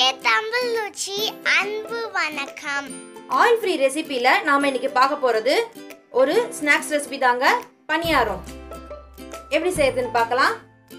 அனைவருக்கு தமிழ் ருச்சி அன்பு வணக்கம் ஆயில் ஃப்ரீ ரெசிபியில் நாம் இன்னைக்கு பார்க்க போகிறது ஒரு ஸ்நாக்ஸ் ரெசிபி தாங்க பணியாரம் எப்படி செய்யறதுன்னு பார்க்கலாம்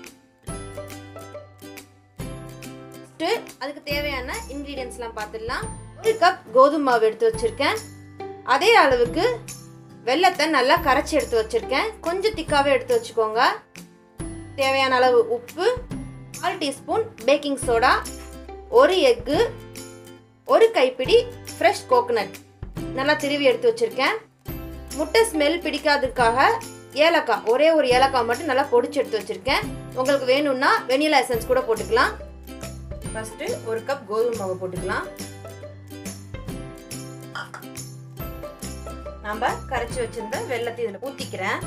First, அதுக்கு தேவையான இன்க்ரீடியன்ஸ்லாம் பார்த்துடலாம் ஒரு கப் கோதுமை மாவு எடுத்து வச்சுருக்கேன் அதே அளவுக்கு வெள்ளத்தை நல்லா கரைச்சி எடுத்து வச்சுருக்கேன் கொஞ்சம் திக்காகவே எடுத்து வச்சுக்கோங்க தேவையான அளவு உப்பு கால் டீஸ்பூன் பேக்கிங் சோடா ஒரு எக்கு ஒரு கைப்பிடி ஃப்ரெஷ் கோகனட் நல்லா திருவி எடுத்து வச்சுருக்கேன் முட்டை ஸ்மெல் பிடிக்காததுக்காக ஏலக்காய் ஒரே ஒரு ஏலக்காய் மட்டும் நல்லா பொடிச்சு எடுத்து வச்சுருக்கேன் உங்களுக்கு வேணும்னா வெனிலா எசன்ஸ் கூட போட்டுக்கலாம் ஃபஸ்ட்டு ஒரு கப் கோதுமை மாவு போட்டுக்கலாம் நம்ம கரைச்சி வச்சிருந்த வெள்ளத்தை இதில் ஊற்றிக்கிறேன்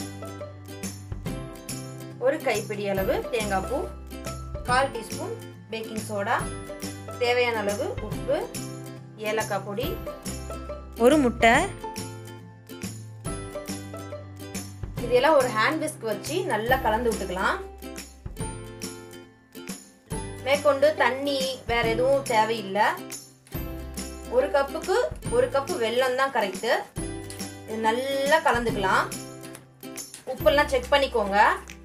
ஒரு கைப்பிடி அளவு தேங்காய் பூ கால் டீஸ்பூன் பேக்கிங் சோடா தேவையான அளவு உப்பு ஏலக்காய் பொடி ஒரு முட்டை இதெல்லாம் ஒரு ஹேண்ட் விஸ்க் வச்சு நல்லா கலந்து விட்டுக்கலாம் மேற்கொண்டு தண்ணி வேற எதுவும் தேவையில்லை ஒரு கப்புக்கு ஒரு கப்பு வெல்லம் தான் கரெக்டு இது நல்லா கலந்துக்கலாம் உப்பெல்லாம் செக் பண்ணிக்கோங்க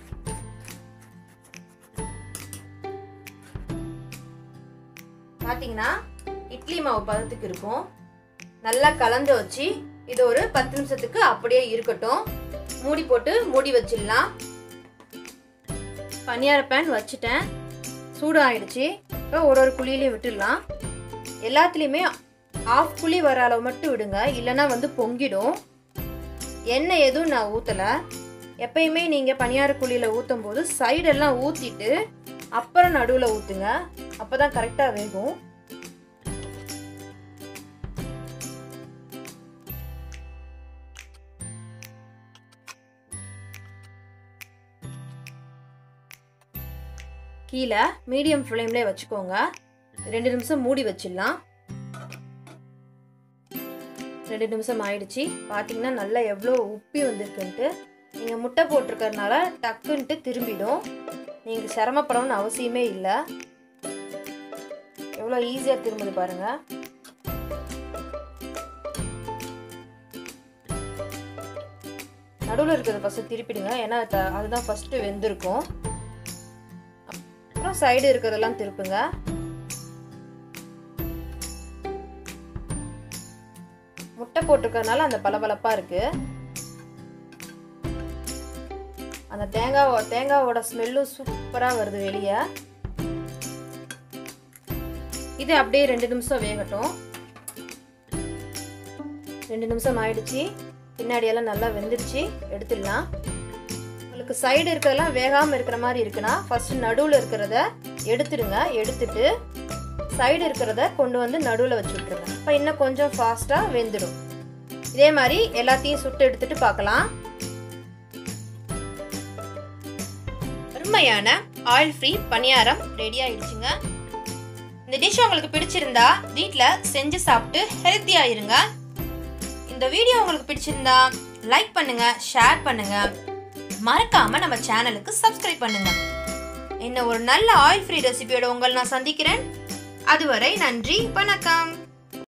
பார்த்தீங்கன்னா இட்லி மாவு பதத்துக்கு இருக்கும் நல்லா கலந்து வச்சு இது ஒரு பத்து நிமிஷத்துக்கு அப்படியே இருக்கட்டும் மூடி போட்டு மூடி வச்சிடலாம் பனியார பேன் வச்சுட்டேன் சூடு ஆயிடுச்சு இப்போ ஒரு ஒரு குழியிலையும் விட்டுடலாம் எல்லாத்துலேயுமே ஆஃப் குழி வர அளவு மட்டும் விடுங்க இல்லைன்னா வந்து பொங்கிடும் எண்ணெய் எதுவும் நான் ஊற்றலை எப்பயுமே நீங்கள் பனியார குழியில் ஊற்றும் போது சைடெல்லாம் ஊற்றிட்டு அப்புறம் நடுவில் ஊற்றுங்க அப்போ தான் கரெக்டாக வேகும் கீழே மீடியம் ஃப்ளேம்லேயே வச்சுக்கோங்க ரெண்டு நிமிஷம் மூடி வச்சிடலாம் ரெண்டு நிமிஷம் ஆயிடுச்சு பார்த்தீங்கன்னா நல்லா எவ்வளோ உப்பி வந்திருக்குன்ட்டு நீங்கள் முட்டை போட்டிருக்கறனால டக்குன்ட்டு திரும்பிடும் நீங்கள் சிரமப்படணும்னு அவசியமே இல்லை எவ்வளோ ஈஸியாக திரும்புது பாருங்க நடுவில் இருக்கிறத ஃபஸ்ட்டு திருப்பிடுங்க ஏன்னா த- அதுதான் ஃபஸ்ட்டு வெந்திருக்கும் அப்புறம் சைடு இருக்கிறதெல்லாம் திருப்புங்க முட்டை போட்டிருக்கறதுனால அந்த பளபளப்பாக இருக்கு அந்த தேங்காய் தேங்காவோட ஸ்மெல்லும் சூப்பராக வருது வெளியே இது அப்படியே ரெண்டு நிமிஷம் வேகட்டும் ரெண்டு நிமிஷம் ஆயிடுச்சு பின்னாடி எல்லாம் நல்லா வெந்துடுச்சு எடுத்துடலாம் உங்களுக்கு சைடு இருக்கிறதெல்லாம் வேகாமல் இருக்கிற மாதிரி இருக்குன்னா ஃபர்ஸ்ட் நடுவில் இருக்கிறத எடுத்துடுங்க எடுத்துட்டு சைடு இருக்கிறத கொண்டு வந்து நடுவில் வச்சு விட்டுருங்க இப்போ இன்னும் கொஞ்சம் ஃபாஸ்ட்டாக வெந்துடும் இதே மாதிரி எல்லாத்தையும் சுட்டு எடுத்துட்டு பார்க்கலாம் அருமையான ஆயில் ஃப்ரீ பணியாரம் ரெடி ஆயிடுச்சுங்க இந்த டிஷ் உங்களுக்கு பிடிச்சிருந்தா வீட்டில் செஞ்சு சாப்பிட்டு ஹெல்த்தியாக இருங்க இந்த வீடியோ உங்களுக்கு பிடிச்சிருந்தா லைக் பண்ணுங்க ஷேர் பண்ணுங்க மறக்காம நம்ம சேனலுக்கு சப்ஸ்கிரைப் பண்ணுங்க இன்னும் ஒரு நல்ல ஆயில் ஃப்ரீ ரெசிபியோட உங்களை நான் சந்திக்கிறேன் அதுவரை நன்றி வணக்கம்